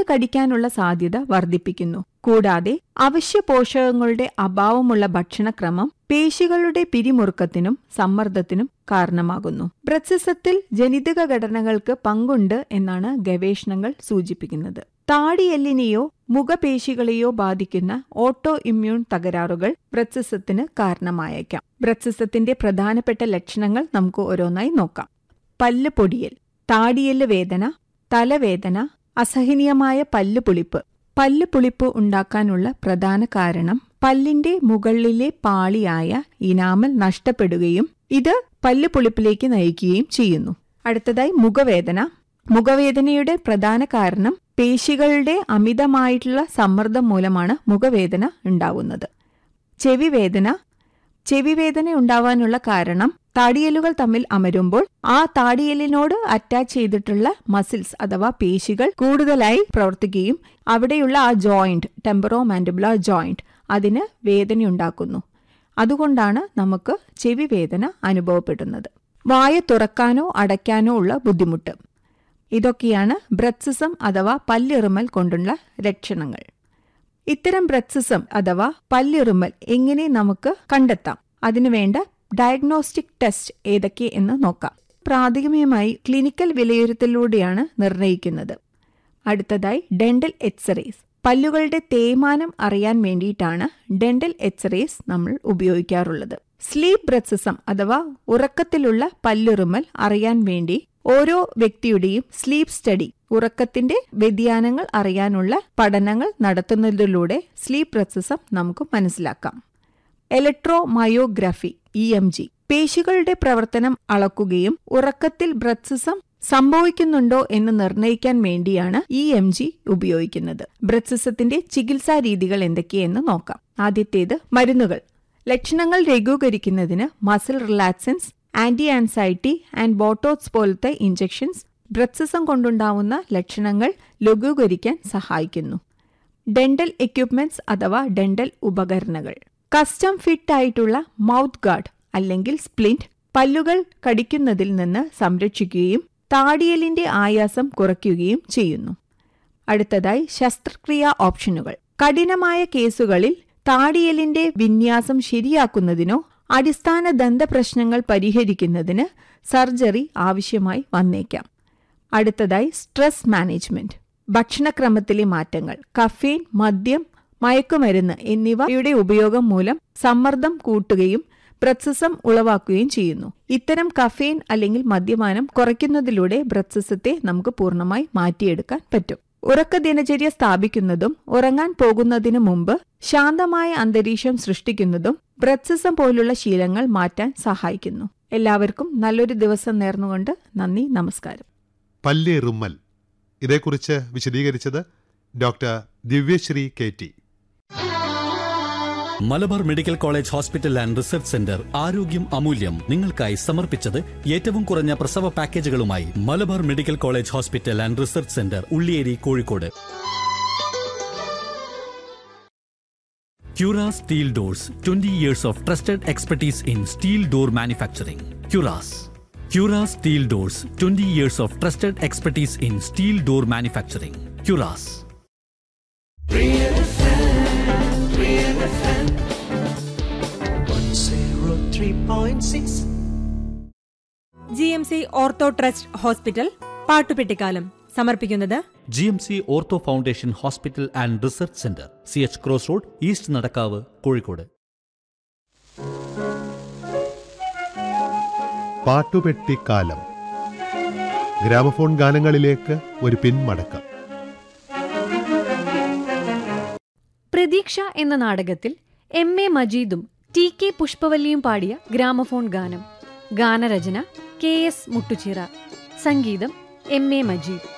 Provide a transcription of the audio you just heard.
കടിക്കാനുള്ള സാധ്യത വർദ്ധിപ്പിക്കുന്നു കൂടാതെ അവശ്യ പോഷകങ്ങളുടെ അഭാവമുള്ള ഭക്ഷണക്രമം പേശികളുടെ പിരിമുറുക്കത്തിനും സമ്മർദ്ദത്തിനും കാരണമാകുന്നു ബ്രത്സിസത്തിൽ ജനിതക ഘടനകൾക്ക് പങ്കുണ്ട് എന്നാണ് ഗവേഷണങ്ങൾ സൂചിപ്പിക്കുന്നത് താടിയെല്ലിനെയോ മുഖപേശികളെയോ ബാധിക്കുന്ന ഓട്ടോ ഇമ്മ്യൂൺ തകരാറുകൾ ബ്രത്സിസത്തിന് കാരണമായേക്കാം ബ്രത്സിസത്തിന്റെ പ്രധാനപ്പെട്ട ലക്ഷണങ്ങൾ നമുക്ക് ഓരോന്നായി നോക്കാം പല്ല് പൊടിയൽ താടിയെല്ല് വേദന തലവേദന അസഹനീയമായ പല്ല് പുളിപ്പ് പല്ല് പുളിപ്പ് ഉണ്ടാക്കാനുള്ള പ്രധാന കാരണം പല്ലിന്റെ മുകളിലെ പാളിയായ ഇനാമൽ നഷ്ടപ്പെടുകയും ഇത് പല്ല് പുളിപ്പിലേക്ക് നയിക്കുകയും ചെയ്യുന്നു അടുത്തതായി മുഖവേദന മുഖവേദനയുടെ പ്രധാന കാരണം പേശികളുടെ അമിതമായിട്ടുള്ള സമ്മർദ്ദം മൂലമാണ് മുഖവേദന ഉണ്ടാവുന്നത് ചെവിവേദന ചെവിവേദന ഉണ്ടാവാനുള്ള കാരണം താടിയലുകൾ തമ്മിൽ അമരുമ്പോൾ ആ താടിയലിനോട് അറ്റാച്ച് ചെയ്തിട്ടുള്ള മസിൽസ് അഥവാ പേശികൾ കൂടുതലായി പ്രവർത്തിക്കുകയും അവിടെയുള്ള ആ ജോയിന്റ് ടെമ്പറോ മാൻഡിബുലർ ജോയിന്റ് അതിന് വേദനയുണ്ടാക്കുന്നു അതുകൊണ്ടാണ് നമുക്ക് ചെവി വേദന അനുഭവപ്പെടുന്നത് വായ തുറക്കാനോ അടയ്ക്കാനോ ഉള്ള ബുദ്ധിമുട്ട് ഇതൊക്കെയാണ് ബ്രത്സിസം അഥവാ പല്ലിറുമൽ കൊണ്ടുള്ള ലക്ഷണങ്ങൾ ഇത്തരം ബ്രത്സിസം അഥവാ പല്ലിറുമൽ എങ്ങനെ നമുക്ക് കണ്ടെത്താം അതിനുവേണ്ട ഡയഗ്നോസ്റ്റിക് ടെസ്റ്റ് ഏതൊക്കെ എന്ന് നോക്കാം പ്രാഥമികമായി ക്ലിനിക്കൽ വിലയിരുത്തലിലൂടെയാണ് നിർണ്ണയിക്കുന്നത് അടുത്തതായി ഡെന്റൽ എക്സ്റേസ് പല്ലുകളുടെ തേയ്മാനം അറിയാൻ വേണ്ടിയിട്ടാണ് ഡെന്റൽ എക്സ്റേസ് നമ്മൾ ഉപയോഗിക്കാറുള്ളത് സ്ലീപ്പ് ബ്രത്സിസം അഥവാ ഉറക്കത്തിലുള്ള പല്ലുറുമൽ അറിയാൻ വേണ്ടി ഓരോ വ്യക്തിയുടെയും സ്ലീപ്പ് സ്റ്റഡി ഉറക്കത്തിന്റെ വ്യതിയാനങ്ങൾ അറിയാനുള്ള പഠനങ്ങൾ നടത്തുന്നതിലൂടെ സ്ലീപ്പ് ബ്രത്സിസം നമുക്ക് മനസ്സിലാക്കാം ഇലക്ട്രോമയോഗ്രഫി ഇ എം ജി പേശികളുടെ പ്രവർത്തനം അളക്കുകയും ഉറക്കത്തിൽ ബ്രത്സിസം സംഭവിക്കുന്നുണ്ടോ എന്ന് നിർണ്ണയിക്കാൻ വേണ്ടിയാണ് ഇ എം ജി ഉപയോഗിക്കുന്നത് ബ്രത്സിസത്തിന്റെ ചികിത്സാ രീതികൾ എന്തൊക്കെയെന്ന് നോക്കാം ആദ്യത്തേത് മരുന്നുകൾ ലക്ഷണങ്ങൾ ലഘൂകരിക്കുന്നതിന് muscle relaxants anti anxiety and Botox പോലത്തെ ഇഞ്ചെക്ഷൻസ് ബ്രത്സിസം കൊണ്ടുണ്ടാവുന്ന ലക്ഷണങ്ങൾ ലഘൂകരിക്കാൻ സഹായിക്കുന്നു ഡെന്റൽ എക്യുപ്മെന്റ്സ് അഥവാ ഡെന്റൽ ഉപകരണങ്ങൾ കസ്റ്റം ഫിറ്റ് ആയിട്ടുള്ള മൗത്ത് ഗാർഡ് അല്ലെങ്കിൽ സ്പ്ലിന്റ് പല്ലുകൾ കടിക്കുന്നതിൽ നിന്ന് സംരക്ഷിക്കുകയും താടിയലിന്റെ ആയാസം കുറയ്ക്കുകയും ചെയ്യുന്നു അടുത്തതായി ശസ്ത്രക്രിയാ ഓപ്ഷനുകൾ കഠിനമായ കേസുകളിൽ താടിയലിന്റെ വിന്യാസം ശരിയാക്കുന്നതിനോ അടിസ്ഥാന ദന്തപ്രശ്നങ്ങൾ പരിഹരിക്കുന്നതിന് സർജറി ആവശ്യമായി വന്നേക്കാം അടുത്തതായി സ്ട്രെസ് മാനേജ്മെന്റ് ഭക്ഷണക്രമത്തിലെ മാറ്റങ്ങൾ കഫീൻ മദ്യം മയക്കുമരുന്ന് എന്നിവയുടെ ഉപയോഗം മൂലം സമ്മർദ്ദം കൂട്ടുകയും ബ്രത്സിസം ഉളവാക്കുകയും ചെയ്യുന്നു ഇത്തരം കഫീൻ അല്ലെങ്കിൽ മദ്യപാനം കുറയ്ക്കുന്നതിലൂടെ ബ്രത്സിസത്തെ നമുക്ക് പൂർണ്ണമായി മാറ്റിയെടുക്കാൻ പറ്റും ഉറക്ക ദിനചര്യ സ്ഥാപിക്കുന്നതും ഉറങ്ങാൻ പോകുന്നതിനു മുമ്പ് ശാന്തമായ അന്തരീക്ഷം സൃഷ്ടിക്കുന്നതും ബ്രത്സിസം പോലുള്ള ശീലങ്ങൾ മാറ്റാൻ സഹായിക്കുന്നു എല്ലാവർക്കും നല്ലൊരു ദിവസം നേർന്നുകൊണ്ട് നന്ദി നമസ്കാരം പല്ലേറുമ്മൽ ഇതേക്കുറിച്ച് വിശദീകരിച്ചത് doctor Divyasree K T Malabar medical college hospital and research centre ആരോഗ്യം അമൂല്യം നിങ്ങൾക്കായി സമർപ്പിച്ചത് ഏറ്റവും കുറഞ്ഞ പ്രസവ പാക്കേജുകളുമായി Malabar medical college hospital and research centre Ulliyeri Kozhikode Cura Steel Doors 20 years of trusted expertise in steel door manufacturing. Curas. Cura Steel Doors 20 years of trusted expertise in steel door manufacturing. Curas. zero three point six. G M C ortho trust hospital പാട്ടുപെട്ടിക്കാലം സമർപ്പിക്കുന്നത് G M C ortho foundation hospital and research centre C H cross road east Nadakkavu Kozhikode പാട്ടുപെട്ടിക്കാലം gramophone ഗാനങ്ങളിലേക്ക് ഒരു പിന്മടക്കം പ്രതീക്ഷ എന്ന നാടകത്തിൽ M A മജീദും T K പുഷ്പവല്ലിയും പാടിയ ഗ്രാമഫോൺ ഗാനം ഗാനരചന കെ എസ് മുട്ടുചിറ സംഗീതം എം എ മജീദ്